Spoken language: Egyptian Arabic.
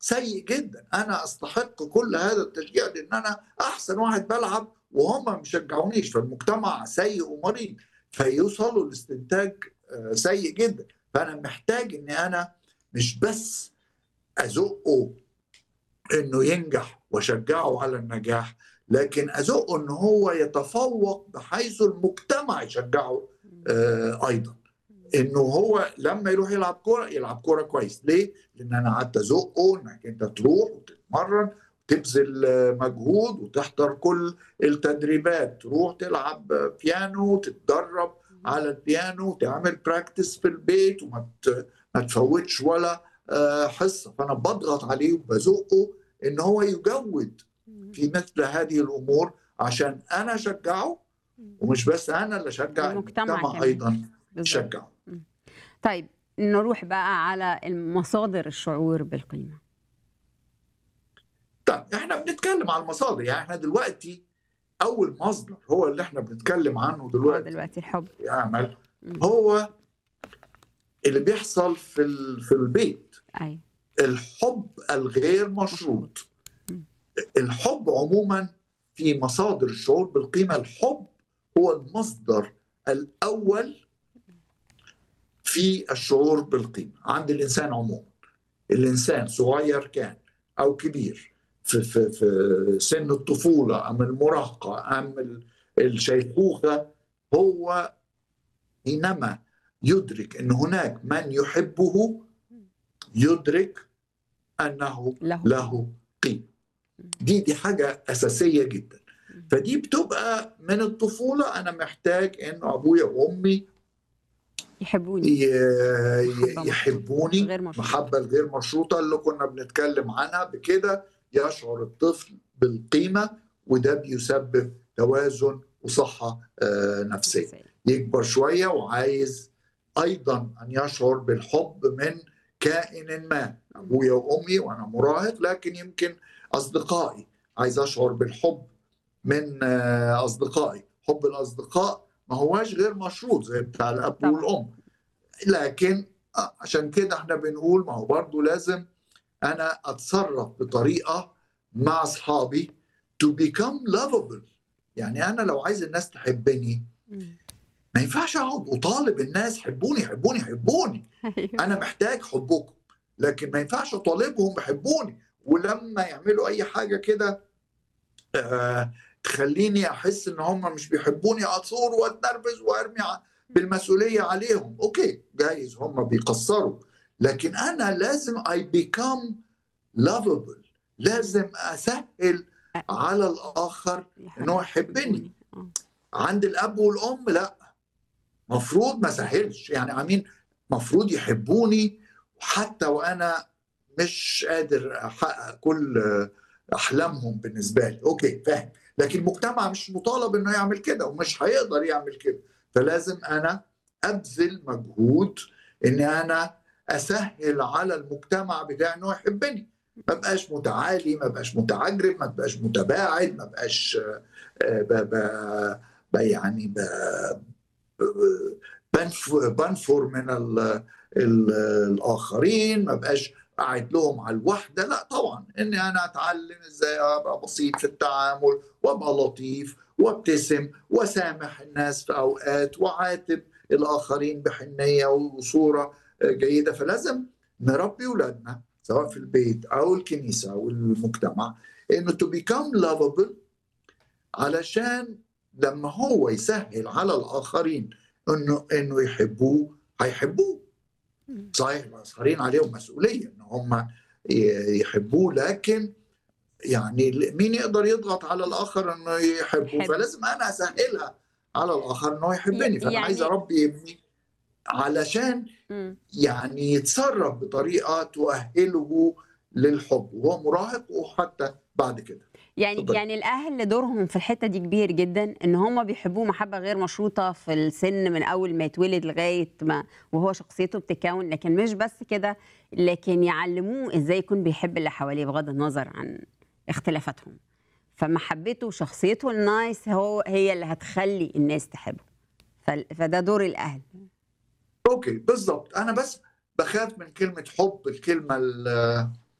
سيء جدا انا استحق كل هذا التشجيع لان انا احسن واحد بلعب وهم ما بيشجعونيش فالمجتمع سيء ومريض فيوصلوا لاستنتاج آه، سيء جدا فانا محتاج ان انا مش بس ازقه انه ينجح واشجعه على النجاح لكن ازقه ان هو يتفوق بحيث المجتمع يشجعه آه، ايضا انه هو لما يروح يلعب كوره يلعب كوره كويس ليه؟ لان انا قعدت ازقه انك انت تروح وتتمرن تبذل آه، مجهود وتحضر كل التدريبات تروح تلعب بيانو تتدرب على البيانو تعمل براكتس في البيت وما ت- ما تفوتش ولا آه، حصه فانا بضغط عليه وبزقه ان هو يجود في مثل هذه الامور عشان انا اشجعه ومش بس انا اللي اشجع المجتمع المجتمع كمان. ايضا بالظبط. يشجعه طيب نروح بقى على مصادر الشعور بالقيمة طيب احنا بنتكلم على المصادر يعني احنا دلوقتي اول مصدر هو اللي احنا بنتكلم عنه هو دلوقتي دلوقتي الحب يعمل مم. هو اللي بيحصل في ال- في البيت أيوة الحب الغير مشروط مم. الحب عموما في مصادر الشعور بالقيمة الحب هو المصدر الأول في الشعور بالقيمة عند الإنسان عموما الإنسان صغير كان أو كبير في, في, في سن الطفولة أم المراهقة أم ال- الشيخوخة هو حينما يدرك أن هناك من يحبه يدرك أنه له له قيمة دي دي حاجة أساسية جدا فدي بتبقى من الطفولة أنا محتاج إن أبويا وأمي يحبوني ي- محبة يحبوني غير مشروطة. محبة الغير مشروطة اللي كنا بنتكلم عنها بكده يشعر الطفل بالقيمة وده بيسبب توازن وصحة آه، نفسية يكبر شوية وعايز أيضا أن يشعر بالحب من كائن ما أبويا وأمي وأنا مراهق لكن يمكن أصدقائي عايز أشعر بالحب من آه، أصدقائي حب الأصدقاء ما هواش غير مشروط زي بتاع الأب طبعاً. والأم لكن آه، عشان كده احنا بنقول ما هو برضه لازم أنا أتصرف بطريقة مع أصحابي to become lovable يعني أنا لو عايز الناس تحبني مم. ما ينفعش اقعد اطالب الناس حبوني حبوني حبوني أيوة. انا محتاج حبكم لكن ما ينفعش اطالبهم بحبوني ولما يعملوا اي حاجه كده آه تخليني احس ان هم مش بيحبوني اثور واتنرفز وارمي ع- بالمسؤوليه عليهم اوكي جايز هم بيقصروا لكن انا لازم اي بيكم لافبل لازم اسهل على الاخر إن هو يحبني. آه. عند الاب والام لا مفروض ما سهلش يعني عمين مفروض يحبوني حتى وانا مش قادر احقق كل احلامهم بالنسبه لي اوكي فاهم لكن المجتمع مش مطالب انه يعمل كده ومش هيقدر يعمل كده فلازم انا ابذل مجهود اني انا اسهل على المجتمع بتاعي انه يحبني ما بقاش متعالي ما بقاش متعجرف ما بقاش متباعد ما بقاش آه، ب- ب- ب- يعني ب- ب- بنف- بنفر من ال- ال- الاخرين ما بقاش قاعد لهم على الوحده لا طبعا اني انا اتعلم ازاي ابقى بسيط في التعامل وابقى لطيف وابتسم وسامح الناس في اوقات وعاتب الاخرين بحنيه وصوره جيده فلازم نربي اولادنا سواء في البيت او الكنيسه او المجتمع انه to become lovable علشان لما هو يسهل على الاخرين انه انه يحبوه هيحبوه مم. صحيح الاخرين عليهم مسؤوليه ان هم ي- يحبوه لكن يعني مين يقدر يضغط على الاخر انه يحبه يحب. فلازم انا اسهلها على الاخر انه يحبني فانا يعني- عايز اربي ابني علشان مم. يعني يتصرف بطريقه تؤهله للحب وهو مراهق وحتى بعد كده يعني اتفضل. يعني الاهل دورهم في الحته دي كبير جدا ان هم بيحبوه محبه غير مشروطه في السن من اول ما يتولد لغايه ما وهو شخصيته بتتكون لكن مش بس كده لكن يعلموه ازاي يكون بيحب اللي حواليه بغض النظر عن اختلافاتهم فمحبته وشخصيته النايس هو هي اللي هتخلي الناس تحبه فل- فده دور الاهل اوكي بالظبط انا بس بخاف من كلمه حب الكلمه ال-